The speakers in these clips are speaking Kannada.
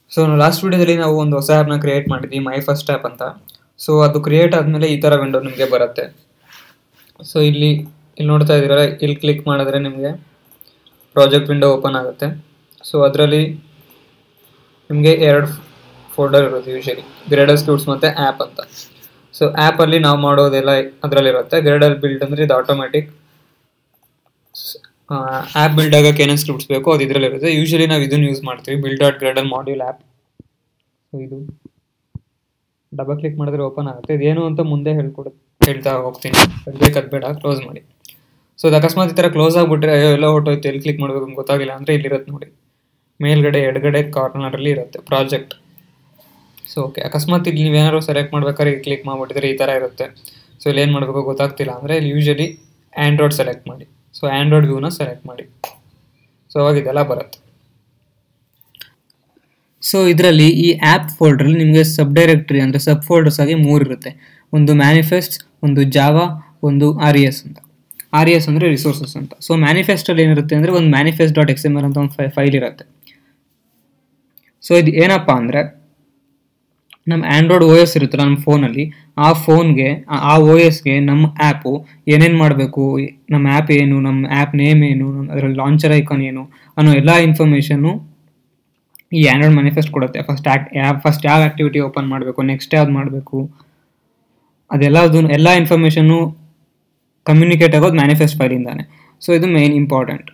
ಸೊ ಲಾಸ್ಟ್ ವಿಡಿಯೋದಲ್ಲಿ ನಾವು ಒಂದು ಹೊಸ ಆ್ಯಪ್ನ ಕ್ರಿಯೇಟ್ ಮಾಡಿದ್ವಿ ಮೈ ಫಸ್ಟ್ ಆ್ಯಪ್ ಅಂತ ಸೊ ಅದು ಕ್ರಿಯೇಟ್ ಆದಮೇಲೆ ಈ ಥರ ವಿಂಡೋ ನಿಮಗೆ ಬರುತ್ತೆ ಸೊ ಇಲ್ಲಿ ಇಲ್ಲಿ ನೋಡ್ತಾ ಇದ್ದೀರಲ್ಲ ಇಲ್ಲಿ ಕ್ಲಿಕ್ ಮಾಡಿದ್ರೆ ನಿಮಗೆ ಪ್ರಾಜೆಕ್ಟ್ ವಿಂಡೋ ಓಪನ್ ಆಗುತ್ತೆ ಸೊ ಅದರಲ್ಲಿ ನಿಮಗೆ ಎರಡು ಫೋಲ್ಡರ್ ಇರುತ್ತೆ ಯೂಶಲಿ ಗ್ರೇಡಲ್ ಸ್ಕ್ರಿಪ್ಟ್ಸ್ ಮತ್ತು ಆ್ಯಪ್ ಅಂತ ಸೊ ಆ್ಯಪಲ್ಲಿ ನಾವು ಮಾಡೋದೆಲ್ಲ ಅದರಲ್ಲಿರುತ್ತೆ ಗ್ರೇಡಲ್ ಬಿಲ್ಡ್ ಅಂದರೆ ಇದು ಆಟೋಮ್ಯಾಟಿಕ್ ಆ್ಯಪ್ ಬಿಲ್ಡ್ ಆಗೋಕ್ಕೆ ಏನೇನು ಸ್ಕ್ರಿಪ್ಟ್ಸ್ ಬೇಕೋ ಅದು ಇದರಲ್ಲಿರುತ್ತೆ ಯೂಶಲಿ ನಾವು ಇದನ್ನು ಯೂಸ್ ಮಾಡ್ತೀವಿ build dot Gradle module app so ಇದು ಡಬಲ್ ಕ್ಲಿಕ್ ಮಾಡಿದ್ರೆ ಓಪನ್ ಆಗುತ್ತೆ ಇದೇನು ಅಂತ ಮುಂದೆ ಹೇಳ್ಕೊಡ್ ಹೇಳ್ತಾ ಹೋಗ್ತೀನಿ ಬೇಕಾದ್ ಬೇಡ ಕ್ಲೋಸ್ ಮಾಡಿ ಸೊ ಅದು ಅಕಸ್ಮಾತ್ ಈ ಥರ ಕ್ಲೋಸ್ ಆಗಿಬಿಟ್ರೆ ಅಯ್ಯೋ ಎಲ್ಲ ಹೊಟ್ಟೋಯ್ತು ಎಲ್ಲಿ ಕ್ಲಿಕ್ ಮಾಡಬೇಕು ಅಂತ ಗೊತ್ತಾಗಿಲ್ಲ ಅಂದರೆ ಇಲ್ಲಿರುತ್ತೆ ನೋಡಿ ಮೇಲ್ಗಡೆ ಎಡಗಡೆ ಕಾರ್ನರಲ್ಲಿ ಇರುತ್ತೆ ಪ್ರಾಜೆಕ್ಟ್ ಸೊ ಓಕೆ ಅಕಸ್ಮಾತ್ ಇಲ್ಲಿ ನೀವೇನಾದ್ರು ಸೆಲೆಕ್ಟ್ ಮಾಡ್ಬೇಕಾದ್ರೆ ಕ್ಲಿಕ್ ಮಾಡಿಬಿಟ್ಟಿದ್ರೆ ಈ ಥರ ಇರುತ್ತೆ ಸೊ ಇಲ್ಲಿ ಏನು ಮಾಡಬೇಕು ಗೊತ್ತಾಗ್ತಿಲ್ಲ ಅಂದರೆ ಇಲ್ಲಿ ಯೂಶಲಿ ಆ್ಯಂಡ್ರಾಯ್ಡ್ ಸೆಲೆಕ್ಟ್ ಮಾಡಿ ಸೊ ಆ್ಯಂಡ್ರಾಯ್ಡ್ ವ್ಯೂನ ಸೆಲೆಕ್ಟ್ ಮಾಡಿ ಸೊ ಅವಾಗ ಇದೆಲ್ಲ ಬರುತ್ತೆ ಸೊ ಇದರಲ್ಲಿ ಈ ಆ್ಯಪ್ ಫೋಲ್ಡ್ರಲ್ಲಿ ನಿಮಗೆ ಸಬ್ ಡೈರೆಕ್ಟ್ರಿ ಅಂದರೆ ಸಬ್ ಫೋಲ್ಡರ್ಸ್ ಆಗಿ ಮೂರು ಇರುತ್ತೆ ಒಂದು ಮ್ಯಾನಿಫೆಸ್ಟ್ ಒಂದು ಜಾವಾ ಒಂದು ಆರ್ ಇ ಎಸ್ ಅಂತ ಆರ್ ಇ ಎಸ್ ಅಂದರೆ ರಿಸೋರ್ಸಸ್ ಅಂತ ಸೊ ಮ್ಯಾನಿಫೆಸ್ಟಲ್ಲಿ ಏನಿರುತ್ತೆ ಅಂದರೆ ಒಂದು manifest dot X M L ಅಂತ ಒಂದು ಫೈ ಫೈಲ್ ಇರುತ್ತೆ ಸೊ ಇದು ಏನಪ್ಪ ಅಂದರೆ ನಮ್ಮ ಆ್ಯಂಡ್ರಾಯ್ಡ್ ಓ ಎಸ್ ಇರುತ್ತೆ ನಮ್ಮ ಫೋನಲ್ಲಿ ಆ ಫೋನ್ಗೆ ಆ ಓ ಎಸ್ಗೆ ನಮ್ಮ ಆ್ಯಪು ಏನೇನು ಮಾಡಬೇಕು ನಮ್ಮ ಆ್ಯಪ್ ಏನು ನಮ್ಮ ಆ್ಯಪ್ ನೇಮ್ ಏನು ಅದರಲ್ಲಿ ಲಾಂಚರ್ ಐಕಾನ್ ಏನು ಅನ್ನೋ ಎಲ್ಲ ಇನ್ಫಾರ್ಮೇಷನ್ನು ಈ ಆ್ಯಂಡ್ರಾಯ್ಡ್ ಮ್ಯಾನಿಫೆಸ್ಟ್ ಕೊಡುತ್ತೆ ಫಸ್ಟ್ ಆ್ಯಕ್ಟ್ ಆ್ಯಪ್ ಫಸ್ಟ್ ಯಾವ ಆ್ಯಕ್ಟಿವಿಟಿ ಓಪನ್ ಮಾಡಬೇಕು ನೆಕ್ಸ್ಟ್ ಯಾವ್ದು ಮಾಡಬೇಕು ಅದೆಲ್ಲದು ಎಲ್ಲ ಇನ್ಫಾರ್ಮೇಷನ್ನು ಕಮ್ಯುನಿಕೇಟ್ ಆಗೋದು ಮ್ಯಾನಿಫೆಸ್ಟ್ ಫೈಲಿಂದಾನೆ ಸೊ ಇದು ಮೇನ್ ಇಂಪಾರ್ಟೆಂಟ್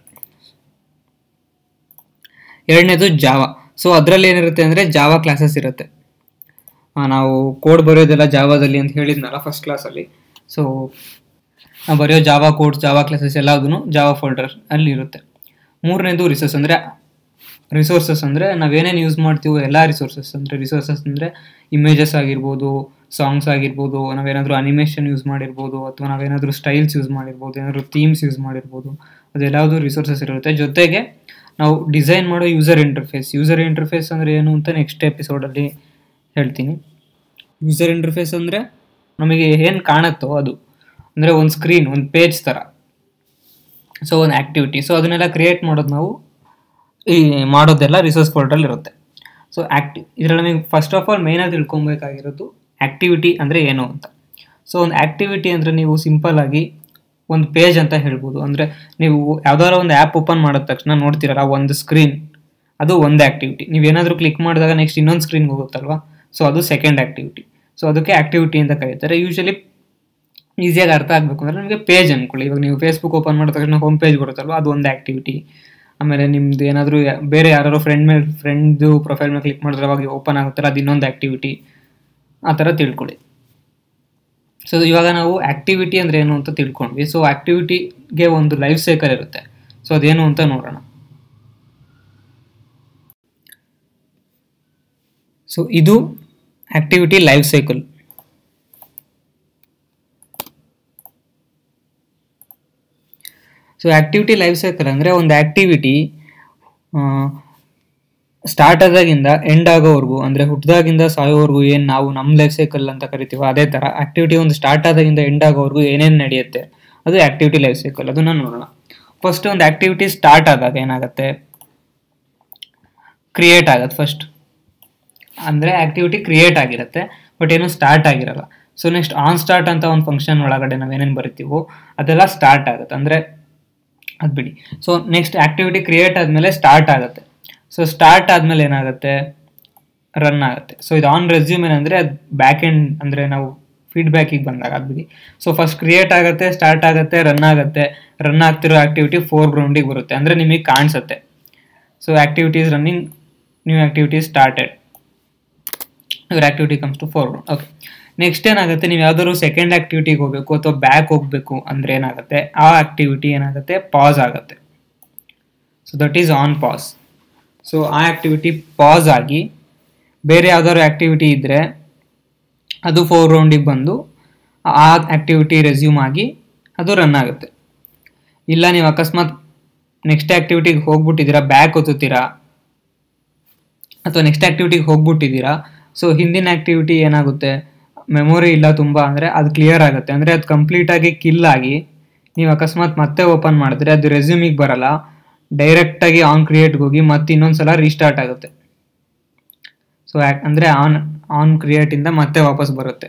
ಎರಡನೇದು ಜಾವಾ ಸೊ ಅದರಲ್ಲಿ ಏನಿರುತ್ತೆ ಅಂದರೆ ಜಾವಾ ಕ್ಲಾಸಸ್ ಇರುತ್ತೆ ನಾವು ಕೋಡ್ ಬರೆಯೋದೆಲ್ಲ ಜಾವಾದಲ್ಲಿ ಅಂತ ಹೇಳಿದ್ನಲ್ಲ ಫಸ್ಟ್ ಕ್ಲಾಸಲ್ಲಿ ಸೊ ನಾವು ಬರೆಯೋ ಜಾವಾ ಕೋಡ್ಸ್ ಜಾವಾ ಕ್ಲಾಸಸ್ ಎಲ್ಲದೂ ಜಾವಾ ಫೋಲ್ಡರ್ ಅಲ್ಲಿ ಇರುತ್ತೆ ಮೂರನೇದು ರಿಸೋರ್ಸ್ ಅಂದರೆ ರಿಸೋರ್ಸಸ್ ಅಂದರೆ ನಾವೇನೇನು ಯೂಸ್ ಮಾಡ್ತೀವೋ ಎಲ್ಲ ರಿಸೋರ್ಸಸ್ ಅಂದರೆ ರಿಸೋರ್ಸಸ್ ಅಂದರೆ ಇಮೇಜಸ್ ಆಗಿರ್ಬೋದು ಸಾಂಗ್ಸ್ ಆಗಿರ್ಬೋದು ನಾವೇನಾದರೂ ಅನಿಮೇಷನ್ ಯೂಸ್ ಮಾಡಿರ್ಬೋದು ಅಥವಾ ನಾವೇನಾದರೂ ಸ್ಟೈಲ್ಸ್ ಯೂಸ್ ಮಾಡಿರ್ಬೋದು ಏನಾದರೂ ಥೀಮ್ಸ್ ಯೂಸ್ ಮಾಡಿರ್ಬೋದು ಅದೆಲ್ಲದು ರಿಸೋರ್ಸಸ್ ಇರುತ್ತೆ ಜೊತೆಗೆ ನಾವು ಡಿಸೈನ್ ಮಾಡೋ ಯೂಸರ್ ಇಂಟರ್ಫೇಸ್ ಯೂಸರ್ ಇಂಟರ್ಫೇಸ್ ಅಂದರೆ ಏನು ಅಂತ ನೆಕ್ಸ್ಟ್ ಎಪಿಸೋಡಲ್ಲಿ ಹೇಳ್ತೀನಿ ಯೂಸರ್ ಇಂಟರ್ಫೇಸ್ ಅಂದರೆ ನಮಗೆ ಏನು ಕಾಣುತ್ತೋ ಅದು ಅಂದರೆ ಒಂದು ಸ್ಕ್ರೀನ್ ಒಂದು ಪೇಜ್ ಥರ ಸೊ ಒಂದು ಆ್ಯಕ್ಟಿವಿಟಿ ಸೊ ಅದನ್ನೆಲ್ಲ ಕ್ರಿಯೇಟ್ ಮಾಡೋದು ನಾವು ಈ ಮಾಡೋದೆಲ್ಲ ರಿಸೋರ್ಸ್ ಫೋಲ್ಡ್ರಲ್ಲಿ ಇರುತ್ತೆ ಸೊ ಆ್ಯಕ್ಟಿ ಇದರಲ್ಲಿ ನಮಗೆ ಫಸ್ಟ್ ಆಫ್ ಆಲ್ ಮೇಯ್ನಾಗಿ ತಿಳ್ಕೊಬೇಕಾಗಿರೋದು ಆ್ಯಕ್ಟಿವಿಟಿ ಅಂದರೆ ಏನು ಅಂತ ಸೊ ಒಂದು ಆ್ಯಕ್ಟಿವಿಟಿ ಅಂದರೆ ನೀವು ಸಿಂಪಲ್ ಆಗಿ ಒಂದು ಪೇಜ್ ಅಂತ ಹೇಳ್ಬೋದು ಅಂದರೆ ನೀವು ಯಾವ್ದಾದ್ರು ಒಂದು ಆ್ಯಪ್ ಓಪನ್ ಮಾಡಿದ ತಕ್ಷಣ ನೋಡ್ತೀರಲ್ಲ ಒಂದು ಸ್ಕ್ರೀನ್ ಅದು ಒಂದು ಆ್ಯಕ್ಟಿವಿಟಿ ನೀವೇನಾದರೂ ಕ್ಲಿಕ್ ಮಾಡಿದಾಗ ನೆಕ್ಸ್ಟ್ ಇನ್ನೊಂದು ಸ್ಕ್ರೀನ್ಗೆ ಹೋಗುತ್ತಲ್ವಾ ಸೊ ಅದು ಸೆಕೆಂಡ್ ಆ್ಯಕ್ಟಿವಿಟಿ ಸೊ ಅದಕ್ಕೆ ಆ್ಯಕ್ಟಿವಿಟಿ ಅಂತ ಕರೀತಾರೆ ಯೂಶಲಿ ಈಸಿಯಾಗಿ ಅರ್ಥ ಆಗಬೇಕು ಅಂದರೆ ನಿಮಗೆ ಪೇಜ್ ಅಂದ್ಕೊಳ್ಳಿ ಇವಾಗ ನೀವು ಫೇಸ್ಬುಕ್ ಓಪನ್ ಮಾಡಿದ ತಕ್ಷಣ ಹೋಮ್ ಪೇಜ್ ಬರುತ್ತಲ್ವ ಅದು ಒಂದು ಆ್ಯಕ್ಟಿವಿಟಿ ಆಮೇಲೆ ನಿಮ್ದು ಏನಾದರೂ ಬೇರೆ ಯಾರು ಫ್ರೆಂಡ್ ಮೇಲೆ ಫ್ರೆಂಡ್ದು ಪ್ರೊಫೈಲ್ ಮೇಲೆ ಕ್ಲಿಕ್ ಮಾಡಿದ್ರೆ ಅವಾಗ ಓಪನ್ ಆಗುತ್ತಲ್ಲ ಅದು ಇನ್ನೊಂದು ಆ್ಯಕ್ಟಿವಿಟಿ ಆ ಥರ ತಿಳ್ಕೊಳ್ಳಿ ಸೊ ಇವಾಗ ನಾವು ಆ್ಯಕ್ಟಿವಿಟಿ ಅಂದರೆ ಏನು ಅಂತ ತಿಳ್ಕೊಂಡ್ವಿ ಸೊ ಆ್ಯಕ್ಟಿವಿಟಿಗೆ ಒಂದು ಲೈಫ್ ಸೈಕಲ್ ಇರುತ್ತೆ ಸೊ ಅದೇನು ಅಂತ ನೋಡೋಣ ಸೊ ಇದು activity life cycle so activity life cycle ಅಂದರೆ ಒಂದು ಆ್ಯಕ್ಟಿವಿಟಿ ಸ್ಟಾರ್ಟ್ ಆದಾಗಿಂದ ಎಂಡ್ ಆಗೋವರೆಗೂ ಅಂದರೆ ಹುಟ್ಟಿದಾಗಿಂದ ಸಾಯೋವರೆಗೂ ಏನು ನಾವು ನಮ್ಮ ಲೈಫ್ ಸೈಕಲ್ ಅಂತ ಕರಿತೀವೋ ಅದೇ ಥರ ಆ್ಯಕ್ಟಿವಿಟಿ ಒಂದು ಸ್ಟಾರ್ಟ್ ಆದಾಗಿಂದ ಎಂಡ್ ಆಗೋವರೆಗೂ ಏನೇನು ನಡೆಯುತ್ತೆ ಅದು ಆ್ಯಕ್ಟಿವಿಟಿ ಲೈಫ್ ಸೈಕಲ್ ಅದನ್ನು ನೋಡೋಣ ಫಸ್ಟ್ ಒಂದು ಆ್ಯಕ್ಟಿವಿಟಿ ಸ್ಟಾರ್ಟ್ ಆದಾಗ ಏನಾಗುತ್ತೆ ಕ್ರಿಯೇಟ್ ಆಗುತ್ತೆ ಫಸ್ಟ್ ಅಂದರೆ ಆ್ಯಕ್ಟಿವಿಟಿ ಕ್ರಿಯೇಟ್ ಆಗಿರುತ್ತೆ ಬಟ್ ಏನು ಸ್ಟಾರ್ಟ್ ಆಗಿರಲ್ಲ ಸೊ ನೆಕ್ಸ್ಟ್ ಆನ್ ಸ್ಟಾರ್ಟ್ ಅಂತ ಒಂದು ಫಂಕ್ಷನ್ ಒಳಗಡೆ ನಾವು ಏನೇನು ಬರಿತೀವೋ ಅದೆಲ್ಲ ಸ್ಟಾರ್ಟ್ ಆಗುತ್ತೆ ಅಂದರೆ ಅದು ಬಿಡಿ ಸೊ ನೆಕ್ಸ್ಟ್ ಆ್ಯಕ್ಟಿವಿಟಿ ಕ್ರಿಯೇಟ್ ಆದಮೇಲೆ ಸ್ಟಾರ್ಟ್ ಆಗುತ್ತೆ ಸೊ ಸ್ಟಾರ್ಟ್ ಆದಮೇಲೆ ಏನಾಗುತ್ತೆ ರನ್ ಆಗುತ್ತೆ ಸೊ ಇದು ಆನ್ ರೆಸ್ಯೂಮ್ ಏನಂದರೆ ಅದು ಬ್ಯಾಕ್ ಎಂಡ್ ಅಂದರೆ ನಾವು ಫೀಡ್ಬ್ಯಾಕಿಗೆ ಬಂದಾಗ ಅದು ಬಿಡಿ ಸೊ ಫಸ್ಟ್ ಕ್ರಿಯೇಟ್ ಆಗುತ್ತೆ ಸ್ಟಾರ್ಟ್ ಆಗುತ್ತೆ ರನ್ ಆಗುತ್ತೆ ರನ್ ಆಗ್ತಿರೋ ಆ್ಯಕ್ಟಿವಿಟಿ ಫೋರ್ ಗ್ರೌಂಡಿಗೆ ಬರುತ್ತೆ ಅಂದರೆ ನಿಮಗೆ ಕಾಣಿಸುತ್ತೆ so activities running new activities started your activity comes to forward okay next ಏನಾಗುತ್ತೆ ನೀವು ಯಾವ್ದಾದ್ರು ಸೆಕೆಂಡ್ ಆ್ಯಕ್ಟಿವಿಟಿಗೆ ಹೋಗಬೇಕು ಅಥವಾ ಬ್ಯಾಕ್ ಹೋಗಬೇಕು ಅಂದರೆ ಏನಾಗುತ್ತೆ ಆ ಆ್ಯಕ್ಟಿವಿಟಿ ಏನಾಗುತ್ತೆ ಪಾಸ್ ಆಗುತ್ತೆ so that is on pause so ಆ ಆ್ಯಕ್ಟಿವಿಟಿ ಪಾಸ್ ಆಗಿ ಬೇರೆ ಯಾವ್ದಾದ್ರು ಆ್ಯಕ್ಟಿವಿಟಿ ಇದ್ದರೆ ಅದು ಫೋರ್ ರೌಂಡಿಗೆ ಬಂದು ಆ ಆ್ಯಕ್ಟಿವಿಟಿ ರೆಸ್ಯೂಮ್ ಆಗಿ ಅದು ರನ್ ಆಗುತ್ತೆ ಇಲ್ಲ ನೀವು ಅಕಸ್ಮಾತ್ ನೆಕ್ಸ್ಟ್ ಆ್ಯಕ್ಟಿವಿಟಿಗೆ ಹೋಗ್ಬಿಟ್ಟಿದ್ದೀರಾ ಬ್ಯಾಕ್ ಒತ್ತುತ್ತೀರಾ ಅಥವಾ ನೆಕ್ಸ್ಟ್ ಆ್ಯಕ್ಟಿವಿಟಿಗೆ ಹೋಗ್ಬಿಟ್ಟಿದ್ದೀರಾ ಸೊ ಹಿಂದಿನ ಆ್ಯಕ್ಟಿವಿಟಿ ಏನಾಗುತ್ತೆ ಮೆಮೊರಿ ಇಲ್ಲ ತುಂಬ ಅಂದರೆ ಅದು ಕ್ಲಿಯರ್ ಆಗುತ್ತೆ ಅಂದರೆ ಅದು ಕಂಪ್ಲೀಟಾಗಿ ಕಿಲ್ ಆಗಿ ನೀವು ಅಕಸ್ಮಾತ್ ಮತ್ತೆ ಓಪನ್ ಮಾಡಿದ್ರೆ ಅದು ರೆಸ್ಯೂಮಿಗೆ ಬರಲ್ಲ ಡೈರೆಕ್ಟಾಗಿ ಆನ್ ಕ್ರಿಯೇಟ್ಗೆ ಹೋಗಿ ಮತ್ತೆ ಇನ್ನೊಂದು ಸಲ ರೀಸ್ಟಾರ್ಟ್ ಆಗುತ್ತೆ ಸೊ ಅಂದರೆ ಆನ್ ಆನ್ ಕ್ರಿಯೇಟಿಂದ ಮತ್ತೆ ವಾಪಸ್ ಬರುತ್ತೆ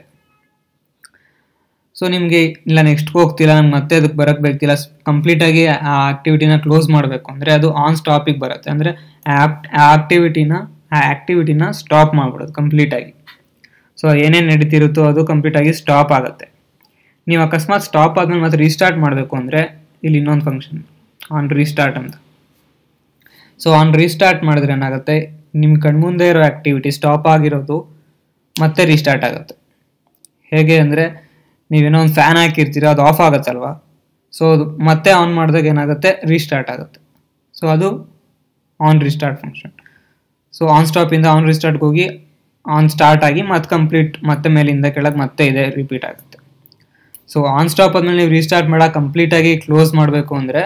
ಸೊ ನಿಮಗೆ ಇಲ್ಲ ನೆಕ್ಸ್ಟ್ಗೆ ಹೋಗ್ತಿಲ್ಲ ನಮ್ಗೆ ಮತ್ತೆ ಅದಕ್ಕೆ ಬರೋಕ್ಕೆ ಬೇಕಿಲ್ಲ ಕಂಪ್ಲೀಟಾಗಿ ಆ ಆ್ಯಕ್ಟಿವಿಟಿನ ಕ್ಲೋಸ್ ಮಾಡಬೇಕು ಅಂದರೆ ಅದು ಆನ್ ಸ್ಟಾಪಿಗೆ ಬರುತ್ತೆ ಅಂದರೆ ಆ್ಯಪ್ ಆ ಆ್ಯಕ್ಟಿವಿಟಿನ ಆ ಆ್ಯಕ್ಟಿವಿಟಿನ ಸ್ಟಾಪ್ ಮಾಡ್ಬಿಡೋದು ಕಂಪ್ಲೀಟಾಗಿ ಸೊ ಏನೇನು ನಡೀತಿರುತ್ತೋ ಅದು ಕಂಪ್ಲೀಟಾಗಿ ಸ್ಟಾಪ್ ಆಗುತ್ತೆ ನೀವು ಅಕಸ್ಮಾತ್ ಸ್ಟಾಪ್ ಆದ್ಮೇಲೆ ಮತ್ತೆ ರೀಸ್ಟಾರ್ಟ್ ಮಾಡಬೇಕು ಅಂದರೆ ಇಲ್ಲಿ ಇನ್ನೊಂದು ಫಂಕ್ಷನ್ ಆನ್ ರೀಸ್ಟಾರ್ಟ್ ಅಂತ ಸೊ ಆನ್ ರೀಸ್ಟಾರ್ಟ್ ಮಾಡಿದ್ರೆ ಏನಾಗುತ್ತೆ ನಿಮ್ಮ ಕಣ್ಮುಂದೆ ಇರೋ ಆ್ಯಕ್ಟಿವಿಟಿ ಸ್ಟಾಪ್ ಆಗಿರೋದು ಮತ್ತೆ ರೀಸ್ಟಾರ್ಟ್ ಆಗುತ್ತೆ ಹೇಗೆ ಅಂದರೆ ನೀವೇನೋ ಒಂದು ಫ್ಯಾನ್ ಹಾಕಿರ್ತೀರ ಅದು ಆಫ್ ಆಗುತ್ತಲ್ವಾ ಸೊ ಅದು ಮತ್ತೆ ಆನ್ ಮಾಡಿದಾಗ ಏನಾಗುತ್ತೆ ರೀಸ್ಟಾರ್ಟ್ ಆಗುತ್ತೆ ಸೊ ಅದು on restart function so on ಸ್ಟಾಪಿಂದ ಆನ್ ರೀಸ್ಟಾರ್ಟ್ಗೆ ಹೋಗಿ ಆನ್ ಸ್ಟಾರ್ಟ್ ಆಗಿ ಮತ್ತೆ ಕಂಪ್ಲೀಟ್ ಮತ್ತೆ ಮೇಲಿಂದ ಕೆಳಗೆ ಮತ್ತೆ ಇದೆ ರಿಪೀಟ್ ಆಗುತ್ತೆ ಸೊ ಆನ್ ಸ್ಟಾಪ್ ಆದ್ಮೇಲೆ ನೀವು ರೀಸ್ಟಾರ್ಟ್ ಮಾಡೋಕೆ ಕಂಪ್ಲೀಟಾಗಿ ಕ್ಲೋಸ್ ಮಾಡಬೇಕು ಅಂದರೆ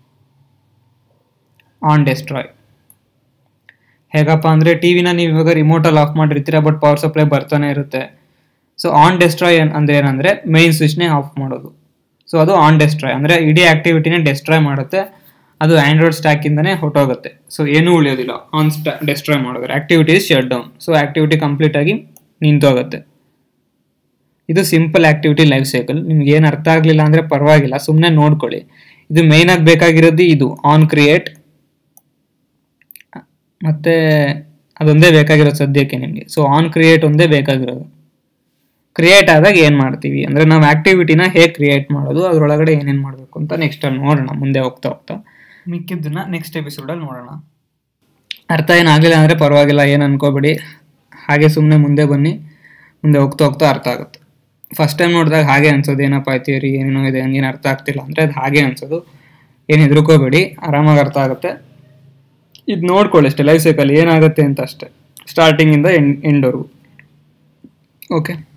ಆನ್ ಡೆಸ್ಟ್ರಾಯ್ ಹೇಗಪ್ಪ ಅಂದರೆ ಟಿ ವಿನ ನೀವು ಇವಾಗ ರಿಮೋಟಲ್ಲಿ ಆಫ್ ಮಾಡಿರ್ತೀರ ಬಟ್ ಪವರ್ ಸಪ್ಲೈ ಬರ್ತಾನೆ ಇರುತ್ತೆ ಸೊ ಆನ್ ಡೆಸ್ಟ್ರಾಯ್ ಅಂದರೆ ಏನಂದರೆ ಮೇನ್ ಸ್ವಿಚ್ನೇ ಆಫ್ ಮಾಡೋದು ಸೊ ಅದು ಆನ್ ಡೆಸ್ಟ್ರಾಯ್ ಅಂದರೆ ಇಡೀ ಆ್ಯಕ್ಟಿವಿಟಿನೇ ಡೆಸ್ಟ್ರಾಯ್ ಮಾಡುತ್ತೆ ಅದು ಆ್ಯಂಡ್ರಾಯ್ಡ್ ಸ್ಟ್ಯಾಕಿಂದನೇ ಹೊಟ್ಟೋಗುತ್ತೆ ಸೊ ಏನೂ ಉಳಿಯೋದಿಲ್ಲ ಆನ್ ಸ್ಟಾ ಡೆಸ್ಟ್ರಾಯ್ ಮಾಡಿದ್ರೆ activity shut down so activity ಕಂಪ್ಲೀಟಾಗಿ ನಿಂತೋಗುತ್ತೆ ಇದು ಸಿಂಪಲ್ ಆ್ಯಕ್ಟಿವಿಟಿ ಲೈಫ್ ಸೈಕಲ್ ನಿಮ್ಗೆ ಏನು ಅರ್ಥ ಆಗಲಿಲ್ಲ ಅಂದರೆ ಪರವಾಗಿಲ್ಲ ಸುಮ್ಮನೆ ನೋಡ್ಕೊಳ್ಳಿ ಇದು ಮೇಯ್ನಾಗಿ ಬೇಕಾಗಿರೋದು ಇದು ಆನ್ ಕ್ರಿಯೇಟ್ ಮತ್ತೆ ಅದೊಂದೇ ಬೇಕಾಗಿರೋದು ಸದ್ಯಕ್ಕೆ ನಿಮಗೆ ಸೊ ಆನ್ ಕ್ರಿಯೇಟ್ ಒಂದೇ ಬೇಕಾಗಿರೋದು ಕ್ರಿಯೇಟ್ ಆದಾಗ ಏನು ಮಾಡ್ತೀವಿ ಅಂದರೆ ನಾವು ಆ್ಯಕ್ಟಿವಿಟಿನ ಹೇಗೆ ಕ್ರಿಯೇಟ್ ಮಾಡೋದು ಅದರೊಳಗಡೆ ಏನೇನು ಮಾಡಬೇಕು ಅಂತ ನೆಕ್ಸ್ಟ್ ನೋಡೋಣ ಮುಂದೆ ಹೋಗ್ತಾ ಹೋಗ್ತಾ ಮಿಕ್ಕಿದ್ದನ್ನ ನೆಕ್ಸ್ಟ್ ಎಪಿಸೋಡಲ್ಲಿ ನೋಡೋಣ ಅರ್ಥ ಏನಾಗಲಿಲ್ಲ ಅಂದರೆ ಪರವಾಗಿಲ್ಲ ಏನು ಅನ್ಕೋಬೇಡಿ ಹಾಗೆ ಸುಮ್ಮನೆ ಮುಂದೆ ಬನ್ನಿ ಮುಂದೆ ಹೋಗ್ತಾ ಹೋಗ್ತಾ ಅರ್ಥ ಆಗುತ್ತೆ ಫಸ್ಟ್ ಟೈಮ್ ನೋಡಿದಾಗ ಹಾಗೆ ಅನ್ಸೋದು ಏನಪ್ಪ ಥಿಯರಿ ಏನೇನೋ ಇದೆ ಹಂಗೇನು ಅರ್ಥ ಆಗ್ತಿಲ್ಲ ಅಂದರೆ ಅದು ಹಾಗೆ ಅನ್ಸೋದು ಏನು ಹೆದರ್ಕೋಬೇಡಿ ಆರಾಮಾಗಿ ಅರ್ಥ ಆಗುತ್ತೆ ಇದು ನೋಡ್ಕೊಳ್ಳಿ ಅಷ್ಟೇ ಲೈಫ್ ಸೈಕಲ್ ಏನಾಗುತ್ತೆ ಅಂತ ಅಷ್ಟೇ ಸ್ಟಾರ್ಟಿಂಗಿಂದ ಎಂಡ್ ಎಂಡ್ವರೆಗೂ ಓಕೆ